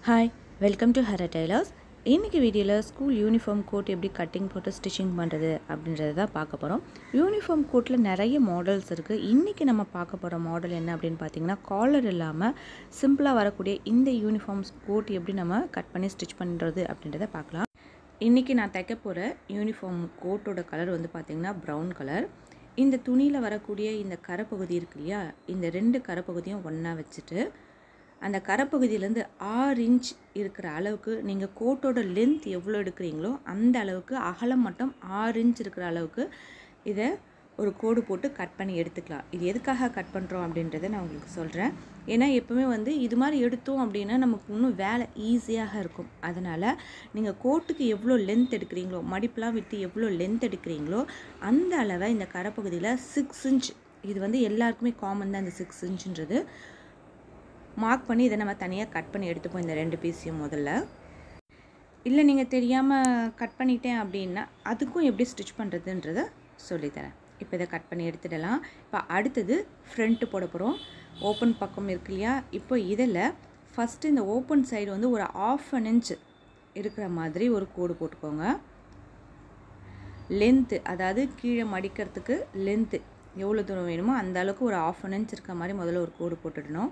hi welcome to Hara tailors இன்றைக்கி வீடியோவில் school uniform coat எப்படி கட்டிங் போட்டு ஸ்டிச்சிங் பண்ணுறது அப்படின்றத தான் பார்க்க போகிறோம் யூனிஃபார்ம் கோட்டில் நிறைய மாடல்ஸ் இருக்குது இன்றைக்கி நம்ம பார்க்க போகிற மாடல் என்ன அப்படின்னு பார்த்தீங்கன்னா காலர் இல்லாமல் சிம்பிளாக வரக்கூடிய இந்த யூனிஃபார்ம்ஸ் கோட் எப்படி நம்ம கட் பண்ணி ஸ்டிச் பண்ணுறது அப்படின்றத பார்க்கலாம் இன்றைக்கி நான் தைக்க போகிற யூனிஃபார்ம் கோட்டோட கலர் வந்து பார்த்திங்கன்னா ப்ரௌன் கலர் இந்த துணியில் வரக்கூடிய இந்த கரைப்பகுதி இருக்கு இல்லையா இந்த ரெண்டு கரைப்பகுதியும் ஒன்றா வச்சுட்டு அந்த கரைப்பகுதியிலேருந்து ஆறு இன்ச் இருக்கிற அளவுக்கு நீங்கள் கோட்டோட லென்த் எவ்வளோ எடுக்கிறீங்களோ அந்த அளவுக்கு அகலம் மட்டும் ஆறு இன்ச் இருக்கிற அளவுக்கு இதை ஒரு கோடு போட்டு கட் பண்ணி எடுத்துக்கலாம் இது எதுக்காக கட் பண்ணுறோம் அப்படின்றத நான் உங்களுக்கு சொல்கிறேன் ஏன்னா எப்பவுமே வந்து இது மாதிரி எடுத்தோம் அப்படின்னா நமக்கு இன்னும் வேலை ஈஸியாக இருக்கும் அதனால் நீங்கள் கோட்டுக்கு எவ்வளோ லென்த் எடுக்கிறீங்களோ மடிப்பெலாம் விட்டு எவ்வளோ லென்த் எடுக்கிறீங்களோ அந்த அளவை இந்த கரைப்பகுதியில் சிக்ஸ் இன்ச் இது வந்து எல்லாருக்குமே காமன் தான் இந்த சிக்ஸ் இன்ச்சுன்றது மார்க் பண்ணி இதை நம்ம தனியாக கட் பண்ணி எடுத்துப்போம் இந்த ரெண்டு பீஸையும் முதல்ல இல்லை நீங்கள் தெரியாமல் கட் பண்ணிட்டேன் அப்படின்னா அதுக்கும் எப்படி ஸ்டிச் பண்ணுறதுன்றத சொல்லித்தரேன் இப்போ இதை கட் பண்ணி எடுத்துடலாம் இப்போ அடுத்தது ஃப்ரண்ட்டு போட போகிறோம் ஓப்பன் பக்கம் இருக்கு இல்லையா இப்போ இதில் ஃபஸ்ட்டு இந்த ஓப்பன் சைடு வந்து ஒரு ஆஃப் அன் இன்ச் இருக்கிற மாதிரி ஒரு கோடு போட்டுக்கோங்க லென்த்து அதாவது கீழே மடிக்கிறதுக்கு லென்த்து எவ்வளோ தூரம் வேணுமோ அந்த அளவுக்கு ஒரு ஆஃப் அன் இன்ச் இருக்க மாதிரி முதல்ல ஒரு கோடு போட்டுடணும்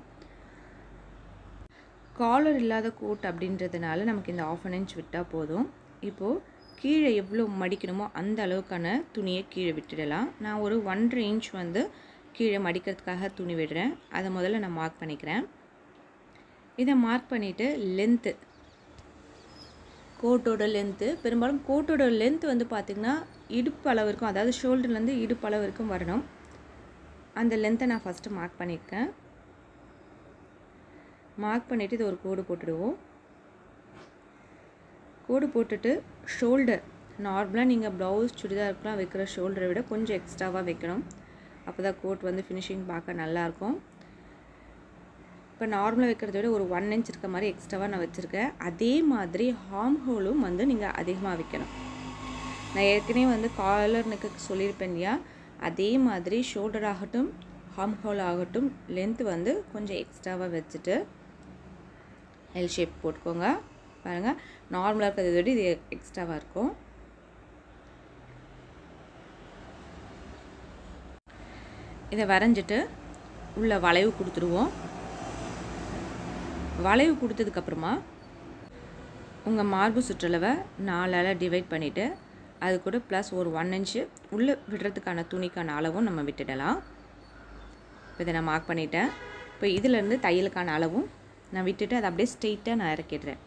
காலர் இல்லாத கோட் அப்படின்றதுனால நமக்கு இந்த ஆஃப் அன் இன்ச் விட்டால் போதும் இப்போது கீழே எவ்வளோ மடிக்கணுமோ அந்த அளவுக்கான துணியை கீழே விட்டுடலாம் நான் ஒரு ஒன்றரை இன்ச் வந்து கீழே மடிக்கிறதுக்காக துணி விடுறேன் அதை முதல்ல நான் மார்க் பண்ணிக்கிறேன் இதை மார்க் பண்ணிவிட்டு லென்த்து கோட்டோட லென்த்து பெரும்பாலும் கோட்டோட லென்த் வந்து பார்த்திங்கன்னா இடுப்பு அளவு இருக்கும் அதாவது ஷோல்டர்லேருந்து இடுப்பு அளவு வரைக்கும் வரணும் அந்த லென்த்தை நான் ஃபஸ்ட்டு மார்க் பண்ணியிருக்கேன் மார்க் பண்ணிவிட்டு இது ஒரு கோடு போட்டுடுவோம் கோடு போட்டுட்டு ஷோல்டர் நார்மலாக நீங்கள் ப்ளவுஸ் சுடிதாருக்குலாம் வைக்கிற ஷோல்டரை விட கொஞ்சம் எக்ஸ்ட்ராவாக வைக்கணும் அப்போ தான் கோட் வந்து ஃபினிஷிங் பார்க்க நல்லாயிருக்கும் இப்போ நார்மலாக வைக்கிறத விட ஒரு ஒன் இன்ச் இருக்க மாதிரி எக்ஸ்ட்ராவாக நான் வச்சுருக்கேன் அதே மாதிரி ஹார்ம் ஹோலும் வந்து நீங்கள் அதிகமாக வைக்கணும் நான் ஏற்கனவே வந்து காலர் நெக்கு சொல்லியிருப்பேன் இல்லையா அதே மாதிரி ஷோல்டர் ஆகட்டும் ஹார்ம் ஹோல் ஆகட்டும் லென்த் வந்து கொஞ்சம் எக்ஸ்ட்ராவாக வச்சுட்டு எல் ஷேப் போட்டுக்கோங்க பாருங்கள் நார்மலாக இருக்கிறத விட இது எக்ஸ்ட்ராவாக இருக்கும் இதை வரைஞ்சிட்டு உள்ள வளைவு கொடுத்துருவோம் வளைவு கொடுத்ததுக்கப்புறமா உங்கள் மார்பு சுற்றளவை நாலால் டிவைட் பண்ணிவிட்டு அது கூட ப்ளஸ் ஒரு ஒன் இன்ச்சு உள்ளே விடுறதுக்கான துணிக்கான அளவும் நம்ம விட்டுடலாம் இப்போ இதை நான் மார்க் பண்ணிட்டேன் இப்போ இதிலேருந்து தையலுக்கான அளவும் நான் விட்டுட்டு அதை அப்படியே ஸ்ட்ரெயிட்டாக நான் இறக்கிடுறேன்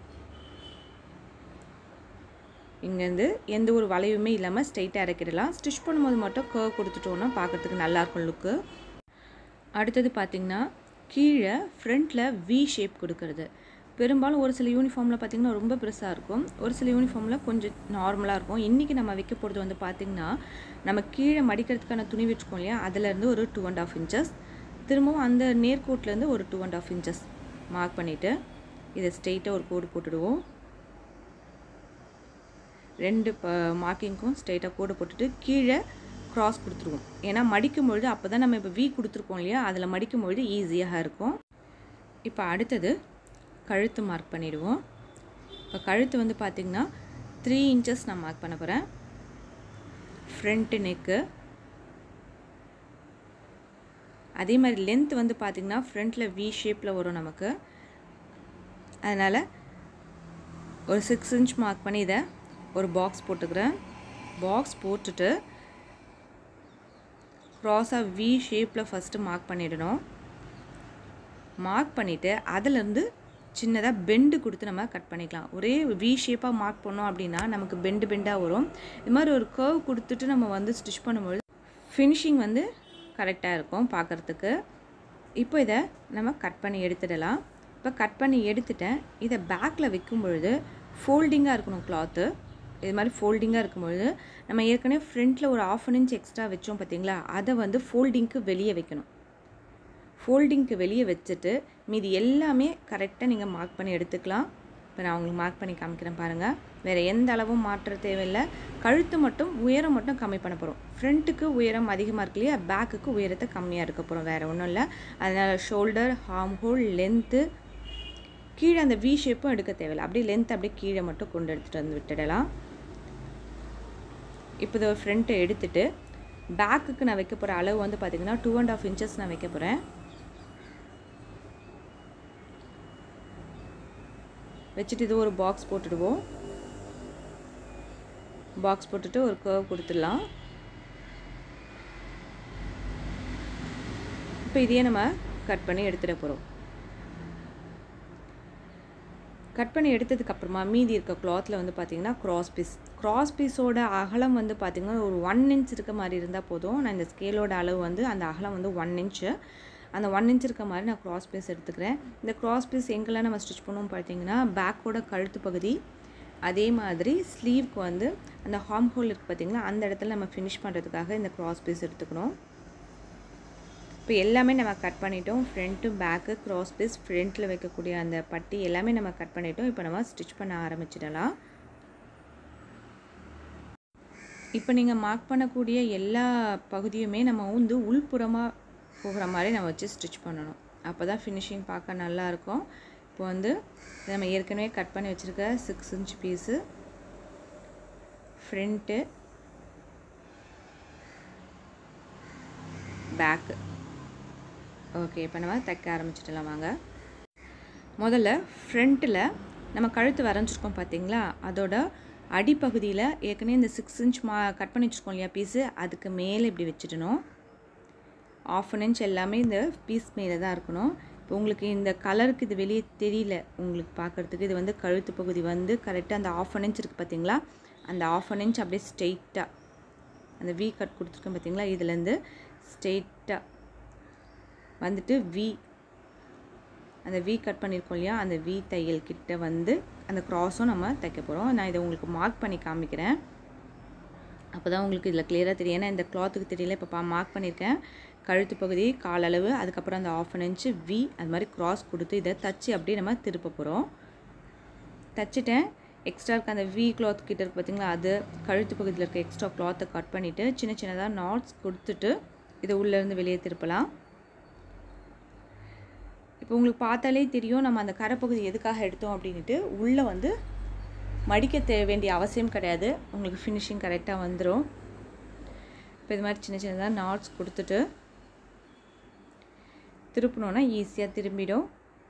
இங்கேருந்து எந்த ஒரு வளைவுமே இல்லாமல் ஸ்ட்ரெயிட்டாக இறக்கிடலாம் ஸ்டிச் பண்ணும்போது மட்டும் கர்வ் கொடுத்துட்டோன்னா பார்க்குறதுக்கு நல்லாயிருக்கும் லுக்கு அடுத்தது பார்த்திங்கன்னா கீழே ஃப்ரண்ட்டில் வி ஷேப் கொடுக்கறது பெரும்பாலும் ஒரு சில யூனிஃபார்மில் பார்த்திங்கன்னா ரொம்ப பெருசாக இருக்கும் ஒரு சில யூனிஃபார்மில் கொஞ்சம் நார்மலாக இருக்கும் இன்றைக்கி நம்ம வைக்க போகிறது வந்து பார்த்திங்கன்னா நம்ம கீழே மடிக்கிறதுக்கான துணி வச்சுக்கோம் இல்லையா அதிலேருந்து ஒரு டூ அண்ட் ஆஃப் இன்ச்சஸ் திரும்பவும் அந்த நேர்கோட்லேருந்து ஒரு two and half inches mark பண்ணிவிட்டு இதை ஸ்ட்ரெயிட்டாக ஒரு கோடு போட்டுடுவோம் ரெண்டு ப மார்க்கிங்க்கும் ஸ்ட்ரெயிட்டாக கோடு போட்டுட்டு கீழே க்ராஸ் கொடுத்துருவோம் ஏன்னா மடிக்கும் பொழுது அப்போ தான் நம்ம இப்போ வீ கொடுத்துருக்கோம் இல்லையா அதில் மடிக்கும் பொழுது ஈஸியாக இருக்கும் இப்போ அடுத்தது கழுத்து மார்க் பண்ணிவிடுவோம் இப்போ கழுத்து வந்து பார்த்திங்கன்னா த்ரீ இன்ச்சஸ் நான் மார்க் பண்ண போகிறேன் ஃப்ரண்ட்டு நெக்கு அதே மாதிரி லென்த் வந்து பார்த்திங்கன்னா ஃப்ரண்ட்டில் வி ஷேப்பில் வரும் நமக்கு அதனால் ஒரு சிக்ஸ் இன்ச் மார்க் பண்ணி இதை ஒரு பாக்ஸ் போட்டுக்கிறேன் பாக்ஸ் போட்டுட்டு க்ராஸாக வி ஷேப்பில் ஃபஸ்ட்டு மார்க் பண்ணிடணும் மார்க் பண்ணிவிட்டு அதிலேருந்து சின்னதாக பெண்டு கொடுத்து நம்ம கட் பண்ணிக்கலாம் ஒரே வி ஷேப்பாக மார்க் பண்ணோம் அப்படின்னா நமக்கு பெண்டு பெண்டாக வரும் இது மாதிரி ஒரு கர்வ் கொடுத்துட்டு நம்ம வந்து ஸ்டிச் பண்ணும்போது ஃபினிஷிங் வந்து கரெக்டாக இருக்கும் பார்க்குறதுக்கு இப்போ இதை நம்ம கட் பண்ணி எடுத்துடலாம் இப்போ கட் பண்ணி எடுத்துட்டேன் இதை பேக்கில் வைக்கும் பொழுது ஃபோல்டிங்காக இருக்கணும் கிளாத்து இது மாதிரி ஃபோல்டிங்காக இருக்கும்பொழுது நம்ம ஏற்கனவே ஃப்ரண்ட்டில் ஒரு ஆஃப் அன் இன்ச் எக்ஸ்ட்ரா வச்சோம் பார்த்தீங்களா அதை வந்து ஃபோல்டிங்க்கு வெளியே வைக்கணும் ஃபோல்டிங்க்கு வெளியே வச்சுட்டு மீதி எல்லாமே கரெக்டாக நீங்கள் மார்க் பண்ணி எடுத்துக்கலாம் இப்போ நான் உங்களுக்கு மார்க் பண்ணி காமிக்கிறேன் பாருங்கள் வேறு எந்த அளவும் மாற்ற தேவையில்லை கழுத்து மட்டும் உயரம் மட்டும் கம்மி பண்ண போகிறோம் ஃப்ரண்ட்டுக்கு உயரம் அதிகமாக இருக்கு இல்லையா பேக்குக்கு உயரத்தை கம்மியாக இருக்க போகிறோம் வேறு ஒன்றும் இல்லை அதனால் ஷோல்டர் ஹார்ம் ஹோல் லென்த்து கீழே அந்த வி ஷேப்பும் எடுக்க தேவையில்லை அப்படியே லென்த் அப்படியே கீழே மட்டும் கொண்டு எடுத்துகிட்டு வந்து விட்டுடலாம் இப்போ இதை ஃப்ரண்ட்டை எடுத்துட்டு பேக்குக்கு நான் வைக்க போகிற அளவு வந்து பார்த்திங்கன்னா டூ அண்ட் ஆஃப் இன்ச்சஸ் நான் வைக்க போகிறேன் வச்சுட்டு இது ஒரு பாக்ஸ் போட்டுடுவோம் பாக்ஸ் போட்டுட்டு ஒரு கர்வ் கொடுத்துடலாம் இப்போ இதையே நம்ம கட் பண்ணி எடுத்துகிட போகிறோம் கட் பண்ணி எடுத்ததுக்கப்புறமா மீதி இருக்க கிளாத்தில் வந்து பார்த்திங்கன்னா க்ராஸ் பீஸ் க்ராஸ் பீஸோட அகலம் வந்து பார்த்திங்கன்னா ஒரு ஒன் இன்ச் இருக்க மாதிரி இருந்தால் போதும் நான் இந்த ஸ்கேலோட அளவு வந்து அந்த அகலம் வந்து ஒன் இன்ச்சு அந்த ஒன் இன்ச் இருக்க மாதிரி நான் க்ராஸ் பீஸ் எடுத்துக்கிறேன் இந்த க்ராஸ் பீஸ் எங்கெல்லாம் நம்ம ஸ்டிச் பண்ணுவோம் பார்த்தீங்கன்னா பேக்கோட கழுத்து பகுதி அதே மாதிரி ஸ்லீவ்க்கு வந்து அந்த ஹார்ம் ஹோல் இருக்குது பார்த்திங்களா அந்த இடத்துல நம்ம ஃபினிஷ் பண்ணுறதுக்காக இந்த க்ராஸ் பீஸ் எடுத்துக்கணும் இப்போ எல்லாமே நம்ம கட் பண்ணிட்டோம் ஃப்ரண்ட்டு பேக்கு க்ராஸ் பீஸ் ஃப்ரண்ட்டில் வைக்கக்கூடிய அந்த பட்டி எல்லாமே நம்ம கட் பண்ணிட்டோம் இப்போ நம்ம ஸ்டிச் பண்ண ஆரம்பிச்சிடலாம் இப்போ நீங்கள் மார்க் பண்ணக்கூடிய எல்லா பகுதியுமே நம்ம வந்து உள்புறமாக போகிற மாதிரி நம்ம வச்சு ஸ்டிச் பண்ணணும் அப்போ தான் ஃபினிஷிங் பார்க்க நல்லாயிருக்கும் இப்போ வந்து நம்ம ஏற்கனவே கட் பண்ணி வச்சுருக்க six inch piece front back okay இப்போ நம்ம தைக்க ஆரம்பிச்சிடலாம் வாங்க முதல்ல ஃப்ரண்ட்டில் நம்ம கழுத்து வரைஞ்சிருக்கோம் பார்த்தீங்களா அதோட அடிப்பகுதியில் ஏற்கனவே இந்த சிக்ஸ் இன்ச் மா கட் பண்ணி வச்சுருக்கோம் இல்லையா பீஸு அதுக்கு மேலே இப்படி வச்சிடணும் ஆஃப் அன் இன்ச் எல்லாமே இந்த பீஸ் மேலே தான் இருக்கணும் இப்போ உங்களுக்கு இந்த கலருக்கு இது வெளியே தெரியல உங்களுக்கு பார்க்குறதுக்கு இது வந்து கழுத்து பகுதி வந்து கரெக்டாக அந்த ஆஃப் அன் இன்ச் இருக்குது பார்த்தீங்களா அந்த ஆஃப் அன் இன்ச் அப்படியே ஸ்ட்ரெயிட்டாக அந்த வி கட் கொடுத்துருக்கேன் பார்த்தீங்களா இதுலேருந்து ஸ்ட்ரெயிட்டாக வந்துட்டு வி அந்த வி கட் பண்ணியிருக்கோம் இல்லையா அந்த வி தையல் கிட்ட வந்து அந்த க்ராஸும் நம்ம தைக்க போகிறோம் நான் இதை உங்களுக்கு மார்க் பண்ணி காமிக்கிறேன் அப்போ தான் உங்களுக்கு இதில் கிளியராக தெரியும் ஏன்னா இந்த கிளாத்துக்கு தெரியல இப்போ பா மார்க் பண்ணியிருக்கேன் கழுத்து பகுதி கால் அளவு அதுக்கப்புறம் அந்த ஆஃப் அன் இன்ச்சு வி அது மாதிரி க்ராஸ் கொடுத்து இதை தச்சு அப்படியே நம்ம திருப்ப போகிறோம் தச்சுட்டேன் எக்ஸ்ட்ரா இருக்க அந்த வி கிளாத் கிட்ட இருக்கு பார்த்தீங்களா அது கழுத்து பகுதியில் இருக்க எக்ஸ்ட்ரா கிளாத்தை கட் பண்ணிவிட்டு சின்ன சின்னதாக நாட்ஸ் கொடுத்துட்டு இதை உள்ளேருந்து வெளியே திருப்பலாம் இப்போ உங்களுக்கு பார்த்தாலே தெரியும் நம்ம அந்த கரைப்பகுதி எதுக்காக எடுத்தோம் அப்படின்ட்டு உள்ளே வந்து மடிக்க தே வேண்டிய அவசியம் கிடையாது உங்களுக்கு ஃபினிஷிங் கரெக்டாக வந்துடும் இப்போ இது மாதிரி சின்ன சின்னதாக நாட்ஸ் கொடுத்துட்டு திருப்பினோன்னா ஈஸியாக திரும்பிடும்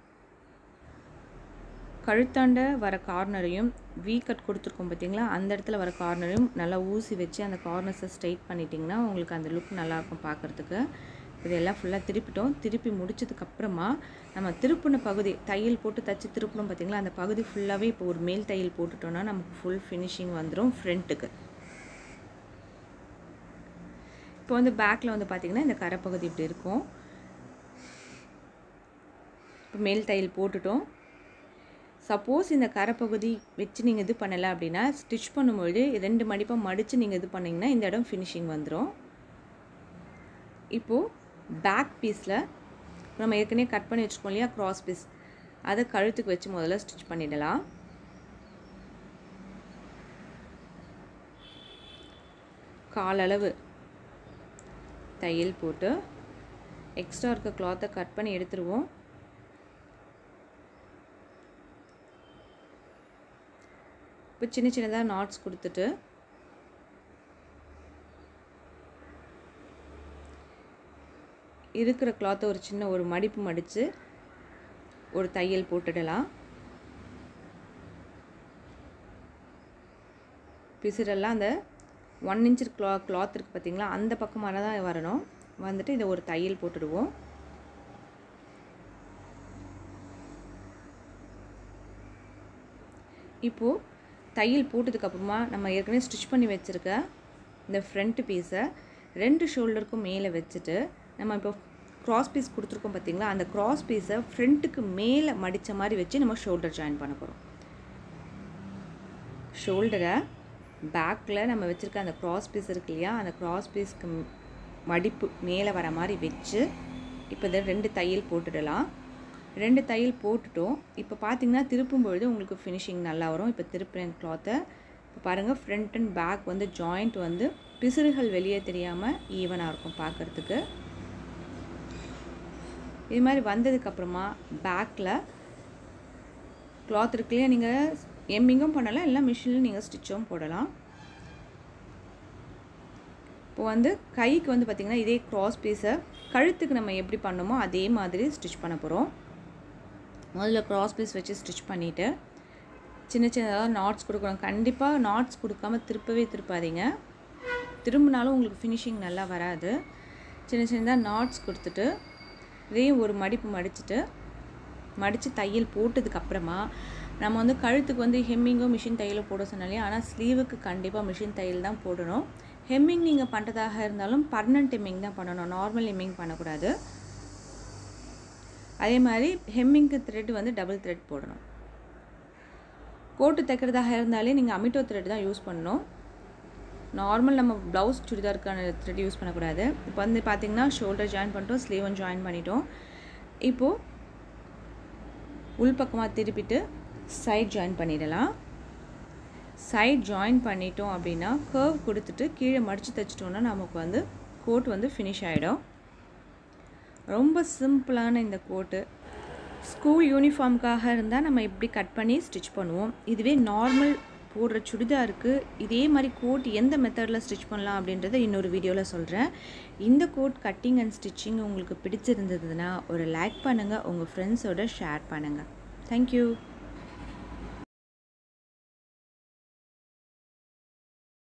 கழுத்தாண்ட வர கார்னரையும் வி கட் கொடுத்துருக்கோம் பார்த்தீங்களா அந்த இடத்துல வர கார்னரையும் நல்லா ஊசி வச்சு அந்த கார்னர்ஸை ஸ்ட்ரைட் பண்ணிட்டிங்கன்னா உங்களுக்கு அந்த லுக் நல்லாயிருக்கும் பார்க்குறதுக்கு இதெல்லாம் ஃபுல்லாக திருப்பிட்டோம் திருப்பி முடிச்சதுக்கப்புறமா நம்ம திருப்பின பகுதி தையல் போட்டு தச்சு திருப்பணும் பார்த்தீங்களா அந்த பகுதி ஃபுல்லாகவே இப்போ ஒரு மேல் தையல் போட்டுட்டோன்னா நமக்கு ஃபுல் ஃபினிஷிங் வந்துடும் ஃப்ரண்ட்டுக்கு இப்போ வந்து பேக்கில் வந்து பார்த்திங்கன்னா இந்த கரைப்பகுதி இப்படி இருக்கும் இப்போ மேல் தையல் போட்டுட்டோம் சப்போஸ் இந்த கரைப்பகுதி வச்சு நீங்கள் இது பண்ணலை அப்படின்னா ஸ்டிச் பண்ணும்பொழுது ரெண்டு மடிப்பாக மடித்து நீங்கள் இது பண்ணிங்கன்னா இந்த இடம் ஃபினிஷிங் வந்துடும் இப்போது பேக் பீஸில் நம்ம ஏற்கனவே கட் பண்ணி வச்சுருக்கோம் இல்லையா க்ராஸ் பீஸ் அதை கழுத்துக்கு வச்சு முதல்ல ஸ்டிச் பண்ணிடலாம் காலளவு தையல் போட்டு எக்ஸ்ட்ரா இருக்க கிளாத்தை கட் பண்ணி எடுத்துருவோம் இப்போ சின்ன சின்னதாக நாட்ஸ் கொடுத்துட்டு இருக்கிற கிளாத்தை ஒரு சின்ன ஒரு மடிப்பு மடித்து ஒரு தையல் போட்டுடலாம் பிசுரெல்லாம் அந்த ஒன் இன்ச் கிளா கிளாத் இருக்குது பார்த்தீங்களா அந்த பக்கமாக தான் வரணும் வந்துட்டு இதை ஒரு தையல் போட்டுடுவோம் இப்போது தையல் போட்டதுக்கப்புறமா நம்ம ஏற்கனவே ஸ்டிச் பண்ணி வச்சுருக்க இந்த ஃப்ரண்ட் பீஸை ரெண்டு ஷோல்டருக்கும் மேலே வச்சுட்டு நம்ம இப்போ க்ராஸ் பீஸ் கொடுத்துருக்கோம் பார்த்தீங்களா அந்த க்ராஸ் பீஸை ஃப்ரண்ட்டுக்கு மேலே மடித்த மாதிரி வச்சு நம்ம ஷோல்டர் ஜாயின் பண்ண போகிறோம் ஷோல்டரை பேக்கில் நம்ம வச்சுருக்க அந்த க்ராஸ் பீஸ் இருக்கு இல்லையா அந்த க்ராஸ் பீஸ்க்கு மடிப்பு மேலே வர மாதிரி வச்சு இப்போ இதை ரெண்டு தையல் போட்டுடலாம் ரெண்டு தையல் போட்டுட்டோம் இப்போ பார்த்தீங்கன்னா திருப்பும் பொழுது உங்களுக்கு ஃபினிஷிங் நல்லா வரும் இப்போ திருப்புறேன் கிளாத்தை இப்போ பாருங்கள் ஃப்ரண்ட் அண்ட் பேக் வந்து ஜாயிண்ட் வந்து பிசுறுகள் வெளியே தெரியாமல் ஈவனாக இருக்கும் பார்க்குறதுக்கு இது மாதிரி வந்ததுக்கப்புறமா பேக்கில் கிளாத் இருக்குல்லையே நீங்கள் எம்மிங்கும் பண்ணலாம் இல்லை மிஷினில் நீங்கள் ஸ்டிச்சும் போடலாம் இப்போ வந்து கைக்கு வந்து பார்த்திங்கன்னா இதே க்ராஸ் பீஸை கழுத்துக்கு நம்ம எப்படி பண்ணோமோ அதே மாதிரி ஸ்டிச் பண்ண போகிறோம் முதல்ல க்ராஸ் பீஸ் வச்சு ஸ்டிச் பண்ணிவிட்டு சின்ன சின்னதாக நாட்ஸ் கொடுக்கணும் கண்டிப்பாக நாட்ஸ் கொடுக்காம திருப்பவே திருப்பாதீங்க திரும்பினாலும் உங்களுக்கு ஃபினிஷிங் நல்லா வராது சின்ன சின்னதாக நாட்ஸ் கொடுத்துட்டு இதையும் ஒரு மடிப்பு மடிச்சுட்டு மடித்து தையல் போட்டதுக்கப்புறமா நம்ம வந்து கழுத்துக்கு வந்து ஹெம்மிங்கோ மிஷின் தையலோ போட சொன்னாலே ஆனால் ஸ்லீவுக்கு கண்டிப்பாக மிஷின் தையல் தான் போடணும் ஹெம்மிங் நீங்கள் பண்ணுறதாக இருந்தாலும் பர்மனண்ட் ஹெம்மிங் தான் பண்ணணும் நார்மல் ஹெம்மிங் பண்ணக்கூடாது அதே மாதிரி ஹெம்மிங்க்கு த்ரெட் வந்து டபுள் த்ரெட் போடணும் கோட்டு தைக்கிறதாக இருந்தாலே நீங்கள் அமிட்டோ த்ரெட் தான் யூஸ் பண்ணணும் நார்மல் நம்ம ப்ளவுஸ் சுடிதாருக்கான த்ரெட் யூஸ் பண்ணக்கூடாது இப்போ வந்து பார்த்திங்கன்னா ஷோல்டர் ஜாயின் பண்ணிட்டோம் ஸ்லீவன் ஜாயின் பண்ணிட்டோம் இப்போது உள்பக்கமாக திருப்பிட்டு சைட் ஜாயின் பண்ணிடலாம் சைட் ஜாயின் பண்ணிட்டோம் அப்படின்னா கர்வ் கொடுத்துட்டு கீழே மடித்து தைச்சிட்டோன்னா நமக்கு வந்து கோட் வந்து ஃபினிஷ் ஆகிடும் ரொம்ப சிம்பிளான இந்த கோட்டு ஸ்கூல் யூனிஃபார்முக்காக இருந்தால் நம்ம இப்படி கட் பண்ணி ஸ்டிச் பண்ணுவோம் இதுவே நார்மல் போடுற சுடிதாருக்கு இதே மாதிரி கோட் எந்த மெத்தடில் ஸ்டிச் பண்ணலாம் அப்படின்றத இன்னொரு வீடியோவில் சொல்கிறேன் இந்த கோட் கட்டிங் அண்ட் ஸ்டிச்சிங் உங்களுக்கு பிடிச்சிருந்ததுன்னா ஒரு லைக் பண்ணுங்கள் உங்கள் ஃப்ரெண்ட்ஸோட ஷேர் பண்ணுங்கள் தேங்க்யூ